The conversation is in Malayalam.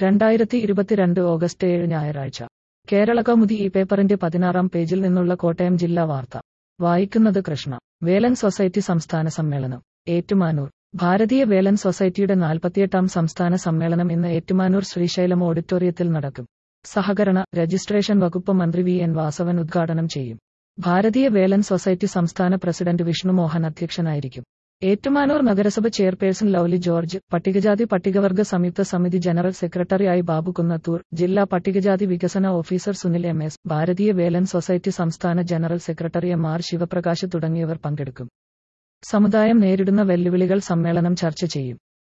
രണ്ടായിരത്തി ഇരുപത്തിരണ്ട് ഓഗസ്റ്റ് ഏഴ് ഞായറാഴ്ച കേരള കൗമുദി ഈ പേപ്പറിന്റെ പതിനാറാം പേജിൽ നിന്നുള്ള കോട്ടയം ജില്ലാ വാർത്ത വായിക്കുന്നത് കൃഷ്ണ വേലൻ സൊസൈറ്റി സംസ്ഥാന സമ്മേളനം ഏറ്റുമാനൂർ ഭാരതീയ വേലൻ സൊസൈറ്റിയുടെ നാൽപ്പത്തിയെട്ടാം സംസ്ഥാന സമ്മേളനം ഇന്ന് ഏറ്റുമാനൂർ ശ്രീശൈലം ഓഡിറ്റോറിയത്തിൽ നടക്കും സഹകരണ രജിസ്ട്രേഷൻ വകുപ്പ് മന്ത്രി വി എൻ വാസവൻ ഉദ്ഘാടനം ചെയ്യും ഭാരതീയ വേലൻ സൊസൈറ്റി സംസ്ഥാന പ്രസിഡന്റ് വിഷ്ണു മോഹൻ അധ്യക്ഷനായിരിക്കും ഏറ്റുമാനൂർ നഗരസഭ ചെയർപേഴ്സൺ ലൌലി ജോർജ് പട്ടികജാതി പട്ടികവർഗ സംയുക്ത സമിതി ജനറൽ സെക്രട്ടറിയായി ബാബു കുന്നത്തൂർ ജില്ലാ പട്ടികജാതി വികസന officer Sunil M S Bharatiya Velan society സംസ്ഥാന general secretary M R Sivaprakash തുടങ്ങിയവർ പങ്കെടുക്കും സമുദായം നേരിടുന്ന വെല്ലുവിളികൾ സമ്മേളനം ചർച്ച ചെയ്യും